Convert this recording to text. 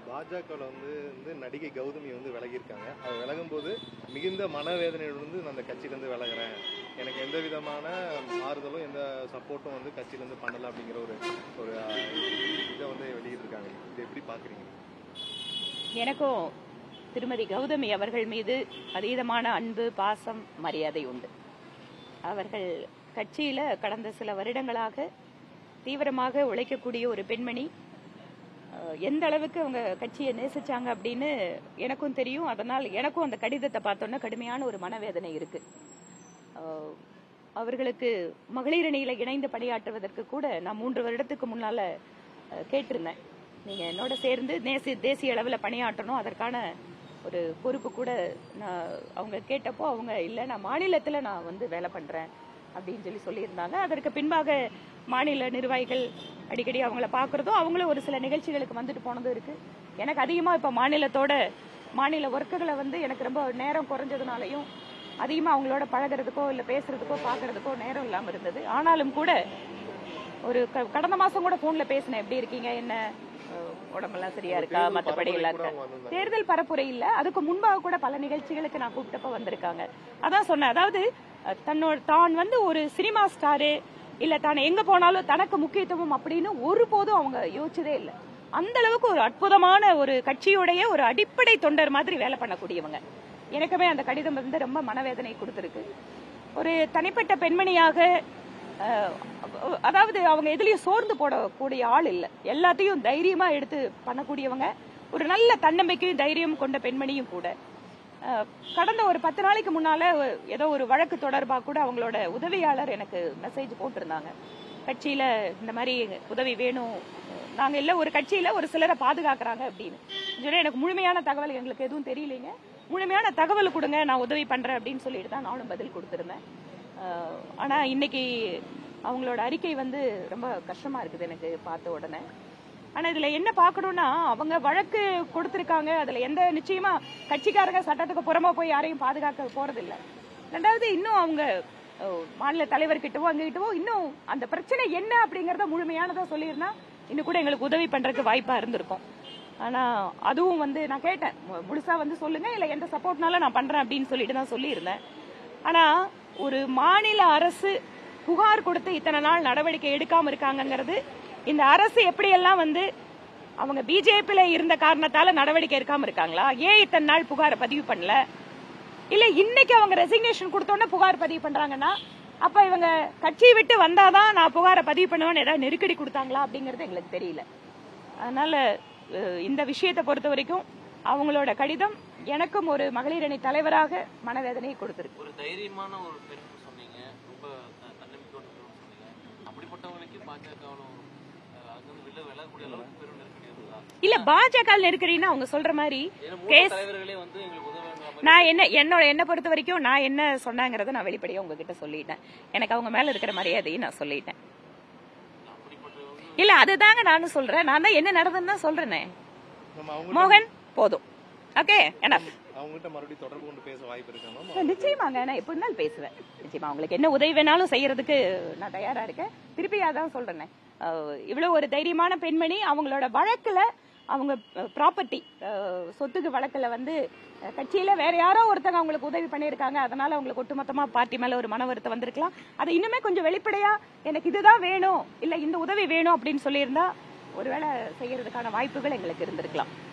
பாஜகவில் வந்து வந்து நடிகை கௌதமி வந்து விலகியிருக்காங்க அவர் விலகும் போது மிகுந்த மனவேதனையிலிருந்து நான் அந்த கட்சியிலேருந்து விலகுறேன் எனக்கு எந்த விதமான ஆறுதலும் எந்த சப்போர்ட்டும் வந்து கட்சியிலேருந்து பண்ணலை அப்படிங்கிற ஒரு ஒரு அஹ், இதை வந்து வெளியிட்டிருக்காங்க இதை எப்படி பார்க்குறீங்க எனக்கும் திருமதி கௌதமி அவர்கள் மீது அதீதமான அன்பு பாசம் மரியாதை உண்டு அவர்கள் கட்சியில கடந்த சில வருடங்களாக தீவிரமாக உழைக்கக்கூடிய ஒரு பெண்மணி அஹ், எந்த அளவுக்கு அவங்க கட்சியை நேசிச்சாங்க அப்படின்னு எனக்கும் தெரியும் அதனால் எனக்கும் அந்த கடிதத்தை பார்த்தோன்னா கடுமையான ஒரு மனவேதனை இருக்கு அஹ், அவர்களுக்கு மகளிர் அணியில இணைந்து பணியாற்றுவதற்கு கூட நான் மூன்று வருடத்துக்கு முன்னால அஹ், கேட்டிருந்தேன் நீங்க என்னோட சேர்ந்து தேசிய தேசிய அளவுல பணியாற்றணும் அதற்கான ஒரு பொறுப்பு கூட நான் அவங்க கேட்டப்போ அவங்க இல்லை நான் மாநிலத்துல நான் வந்து வேலை பண்றேன் அப்படின்னு சொல்லி சொல்லியிருந்தாங்க அதற்கு பின்பாக மாநில நிர்வாகிகள் அடிக்கடி அவங்கள பார்க்கறதும் அவங்களும் ஒரு சில நிகழ்ச்சிகளுக்கு வந்துட்டு போனதும் இருக்கு எனக்கு அதிகமா இப்ப மாநிலத்தோட மாநில ஒர்க்குகளை வந்து எனக்கு ரொம்ப நேரம் குறைஞ்சதுனாலையும் அதிகமா அவங்களோட பழகுறதுக்கோ இல்ல பேசுறதுக்கோ பார்க்கறதுக்கோ நேரம் இல்லாம இருந்தது ஆனாலும் கூட ஒரு க- கடந்த மாசம் கூட போன்ல பேசினேன் எப்படி இருக்கீங்க என்ன அஹ், உடம்பெல்லாம் சரியா இருக்கா தேர்தல் மத்தபடி எல்லாம் பரப்புரை கூட இருக்கா அவங்க வந்திருந்தாங்க. தேர்தல் பரப்புரை இல்ல அதுக்கு முன்பாக கூட பல நிகழ்ச்சிகளுக்கு நான் கூப்பிட்டப்ப வந்திருக்காங்க அதான் சொன்னேன் அதாவது அஹ், தன்னோட தான் வந்து ஒரு சினிமா ஸ்டாரு இல்ல தான் எங்க போனாலும் தனக்கு முக்கியத்துவம் அப்படின்னு ஒருபோதும் அவங்க யோசிச்சதே இல்ல அந்த அளவுக்கு ஒரு அற்புதமான ஒரு கட்சியுடைய ஒரு அடிப்படை தொண்டர் மாதிரி வேலை பண்ணக்கூடியவங்க எனக்குமே அந்த கடிதம் வந்து ரொம்ப மனவேதனை கொடுத்திருக்கு ஒரு தனிப்பட்ட பெண்மணியாக அஹ், அதாவது அவங்க எதுலயும் சோர்ந்து போடக்கூடிய ஆள் இல்ல எல்லாத்தையும் தைரியமா எடுத்து பண்ணக்கூடியவங்க ஒரு நல்ல தன்னம்பிக்கையும் தைரியம் கொண்ட பெண்மணியும் கூட அஹ், கடந்த ஒரு பத்து நாளைக்கு முன்னால ஏதோ ஒரு வழக்கு தொடர்பா கூட அவங்களோட உதவியாளர் எனக்கு மெசேஜ் போட்டிருந்தாங்க கட்சியில இந்த மாதிரி உதவி வேணும் நாங்க இல்ல ஒரு கட்சியில ஒரு சிலரை பாதுகாக்கிறாங்க அப்படின்னு சொன்னா எனக்கு முழுமையான தகவல் எங்களுக்கு எதுவும் தெரியலைங்க முழுமையான தகவல் கொடுங்க நான் உதவி பண்றேன் அப்படின்னு சொல்லிட்டு தான் நானும் பதில் கொடுத்திருந்தேன் அஹ், ஆனா இன்னைக்கு அவங்களோட அறிக்கை வந்து ரொம்ப கஷ்டமா இருக்குது எனக்கு பார்த்த உடனே ஆனா இதுல என்ன பார்க்கணும்னா அவங்க வழக்கு கொடுத்திருக்காங்க அதுல எந்த நிச்சயமா கட்சிக்காரங்க சட்டத்துக்கு புறமா போய் யாரையும் பாதுகாக்க போறது இல்ல ரெண்டாவது இன்னும் அவங்க அஹ், மாநில தலைவர்கிட்டவோ அங்ககிட்டவோ இன்னும் அந்த பிரச்சனை என்ன அப்படிங்கறத முழுமையானதா சொல்லியிருந்தா இன்னும் கூட எங்களுக்கு உதவி பண்றதுக்கு வாய்ப்பா இருந்திருக்கும் ஆனா அதுவும் வந்து நான் கேட்டேன் மு- முழுசா வந்து சொல்லுங்க இல்ல எந்த சப்போர்ட்னால நான் பண்றேன் அப்படின்னு சொல்லிட்டு தான் சொல்லியிருந்தேன் ஆனா ஒரு மாநில அரசு புகார் கொடுத்து இத்தனை நாள் நடவடிக்கை எடுக்காம இருக்காங்கங்கிறது இந்த அரசு எப்படியெல்லாம் வந்து அவங்க பிஜேபியில இருந்த காரணத்தால நடவடிக்கை எடுக்காம இருக்காங்களா ஏன் இத்தனை நாள் புகாரை பதிவு பண்ணல இல்ல இன்னைக்கு அவங்க ரெசிக்னேஷன் கொடுத்தோன்னே புகார் பதிவு பண்றாங்கன்னா அப்ப இவங்க கட்சியை விட்டு வந்தாதான் நான் புகாரை பதிவு பண்ணுவேன்னு ஏதாவது நெருக்கடி கொடுத்தாங்களா அப்படிங்கறது எங்களுக்கு தெரியல அதனால அஹ், இந்த விஷயத்தை பொறுத்த வரைக்கும் அவங்களோட கடிதம் எனக்கும் ஒரு மகளிர் அணி தலைவராக மனவேதனையை கொடுத்திருக்கு ஒரு தைரியமான ஒரு பெண் சொன்னீங்க ரொம்ப த- தன்னம்பிக்கையோட பெண் சொன்னீங்க அப்படிப்பட்டவங்களுக்கு பாஜகவில் அங்கிருந்து வெளில விலகக்கூடிய அளவுக்கு பெரும் நெருக்கடி இருக்குதா இல்ல பாஜக நெருக்கடின்னா அவங்க சொல்ற மாதிரி ஏன்னா மூத்த கேஸ் தலைவர்களே வந்து எங்களுக்கு உதவுங்கிற மாதிரி நான் என்ன என்னோட என்ன பொறுத்த வரைக்கும் நான் என்ன சொன்னாங்கிறத நான் வெளிப்படையா உங்ககிட்ட சொல்லிட்டேன் எனக்கு அவங்க மேல இருக்கிற மரியாதையை நான் சொல்லிட்டேன் அப்படிப்பட்டவங்க இல்ல அதுதாங்க நானும் சொல்றேன் நான் தான் என்ன நடந்ததுன்னு தான் சொல்றேனே நம்ம அவங்க மோகன் போதும் ஓகே என்ன அவங்ககிட்ட மறுபடியும் தொடர்பு கொண்டு பேச வாய்ப்பு இருக்கா மேம் நிச்சயமாங்க நான் எப்படி இருந்தாலும் பேசுவேன் நிச்சயமா உங்களுக்கு என்ன உதவி வேணாலும் செய்யறதுக்கு நான் தயாரா இருக்கேன் திருப்பி அதான் சொல்றேனே அஹ், இவ்வளவு ஒரு தைரியமான பெண்மணி அவங்களோட வழக்குல அவங்க ப்ராப்பர்ட்டி சொத்துக்கு வழக்குல வந்து அஹ், கட்சியில வேற யாரோ ஒருத்தங்க அவங்களுக்கு உதவி பண்ணியிருக்காங்க அதனால அவங்களுக்கு ஒட்டுமொத்தமா பார்ட்டி மேல ஒரு மன வருத்தம் வந்திருக்கலாம் அதை இன்னுமே கொஞ்சம் வெளிப்படையா எனக்கு இதுதான் வேணும் இல்ல இந்த உதவி வேணும் அப்படின்னு சொல்லியிருந்தா ஒருவேளை செய்யறதுக்கான வாய்ப்புகள் எங்களுக்கு இருந்திருக்கலாம்